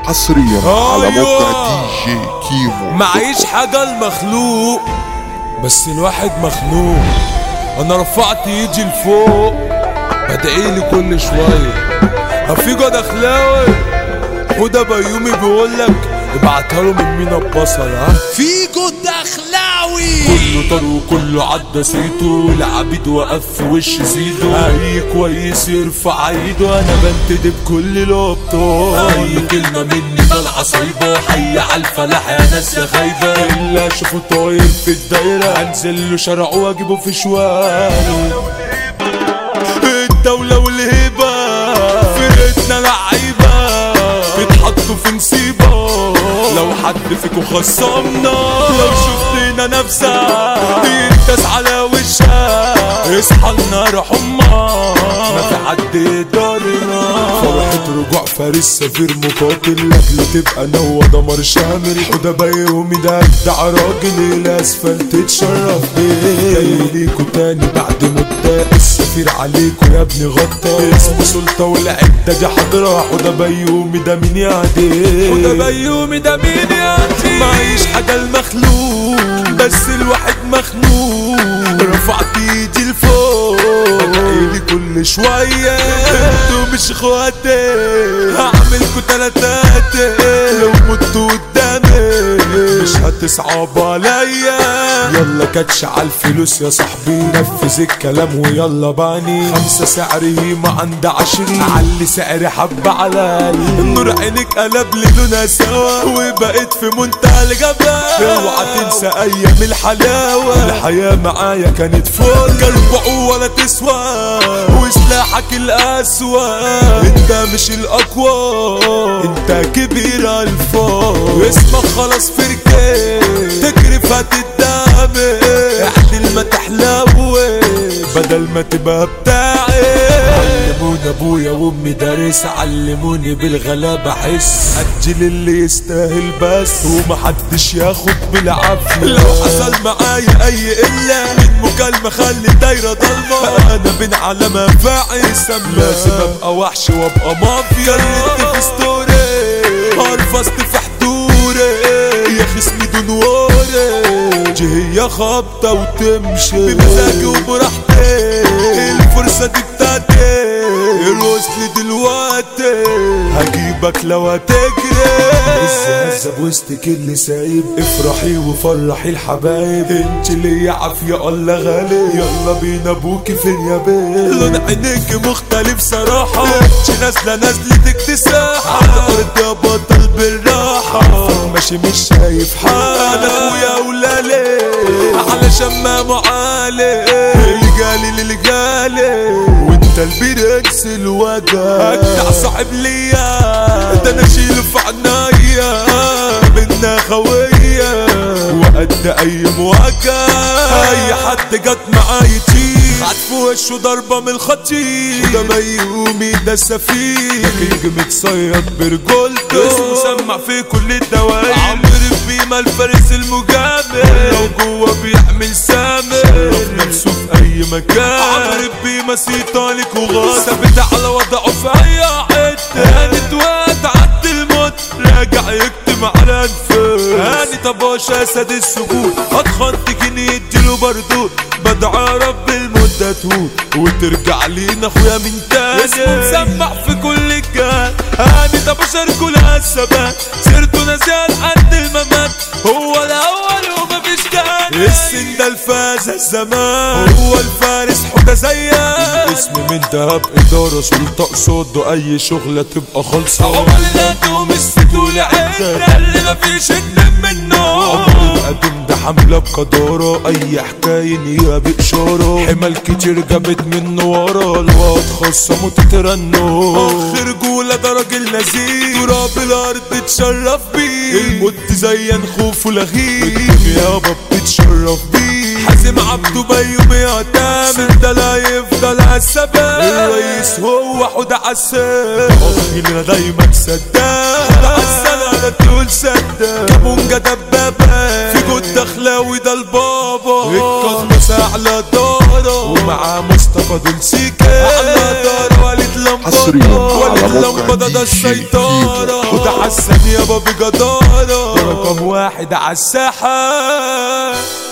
حصريا على أيوة. موقع دي جي كيمو معيش حاجة المخلوق بس الواحد مخنوق انا رفعت ايدي لفوق بدعيلي كل شوية هفيجو دخلاوي وده بيومي بيقولك ابعتها له من مينا ببصل ها فيجو الدخلاوي كله طار وكله عدى سيته العبيد وقف في وش زيده اي كويس يرفع ايده انا بنتدب كل الابطال اي كلمه مني طالعه صايبه حي على الفلاح يا ناس يا خايبه اللي اشوفه طاير في الدايره انزل له شارع واجيبه في شوال الدولة والهيبة فرقتنا لعيبة بيتحطوا في مصيبة لو حد فيكو خصمنا لو شفتنا نفسها ينتس على وشها اصحى النار حمى ما في حد يقدرنا فرحة رجوع فارس سفير مقاتل لاجل تبقى نوى دمر شامل وده بيومي ده ابدع راجل الاسفلت تتشرف بيه جاي ليكوا تاني بعد مدة السفير عليكوا يا ابني غطى اسمه سلطة والعدة دي حضرة وده بيومي ده مين يعدي وده بيومي ده مين يعدي معيش حاجة المخلوق بس الواحد مخنوق رفعت ايدي لفوق بدعيلي كل شوية انتوا مش اخواتي هعملكوا تلاتاتي لو متوا قدامي مش هتصعب عليا يلا كاتش على الفلوس يا صاحبي نفذ الكلام ويلا باني خمسة سعري ما عند عشرين علي سعري حبة على النور عينك قلب لي لونها سوا وبقيت في منتهى الجبل اوعى تنسى ايام الحلاوة الحياة معايا كانت فوق قلب ولا تسوى وسلاحك الاسوأ انت مش الاقوى انت كبير الفوق اسمك خلاص فركة تكرف هتدامي اعدل ما تحلوي بدل ما تبقى بتاعي علموني ابويا وامي دارس علموني بالغلابة احس اجل اللي يستاهل بس ومحدش ياخد بالعافية لو حصل معايا اي قلة من مكالمة خلي الدايرة ضلمة انا بين على منفعي سم لازم ابقى وحش وابقى مافيا كلمت في ستوري هرفست في حضوري يا خصمي دنوري جي هي خبطة وتمشي بمزاجي وبراحتي الفرصة دي بتاعتي الوصل دلوقتي هجيبك لو هتجري الزهزة بوسطك اللي سايب افرحي وفرحي الحبايب انت ليا عافية الله غالي يلا بينا ابوكي فين يا بيه لون عينيك مختلف صراحة انت نازلة نازلة تكتساح على الارض يا بطل بالراحة ماشي مش شايف حال انا اخويا ولالي على شمام وعالي الجالي للجالي وانت البرنس الوجع اجدع صاحب ليا ده انا اشيله في عنايا بينا خوية وقد اي مواجهة اي حد جت معايا تيجي خد في وشه ضربة من الخطيب ده ميومي ده سفير كينج متصيد برجولته اسمه سمع في كل الدوائر عمرو بيما الفارس المجامل لو جوه بيحمل سامر شرف نفسه في اي مكان عمرو بيما سيطانك وغاص ثابت على وضعه في اي حته هانت وقت عد الموت راجع يكتم على انفاس هاني طباشا اسد السجود اتخن تجيني يديله بردود بدعى رب المدة تهون وترجع لينا اخويا من تاني اسمه مسمع في كل الجهات هاني طباشا رجولها الثبات سيرته نزال عند الممات هو الاول ومفيش تاني السن ده الفاز الزمان هو الفارس حوده زيك اسم من دهب اداره سلطه قصاده اي شغله تبقى خالصه عمرنا دوم الستول عدنا اللي مفيش اتنين منه عمر القديم ده حمله بقداره اي حكايه نيها باشاره حمل كتير جابت منه ورا الواد خصمه تترنه اخ رجوله ده راجل لذيذ تراب الارض تشرف بيه الموت زين خوفه لغيب يابا بتتشرف بيه حازم عبده بيوم يعتمد ده لا يفضل عالسبب الرئيس هو حوده عسام اخينا دايما سداد حوده عسام على طول سداد كابونجا دبابة في جود دخلاوي ده البابا القناص اعلى دارة ومعاه مصطفى دول سيكا اعلى دارة وليد لمبة حصرياً على وليد موقع لمبة ده دي جي السيطرة كيمو. وده حسن يابا بجدارة رقم واحد عالساحة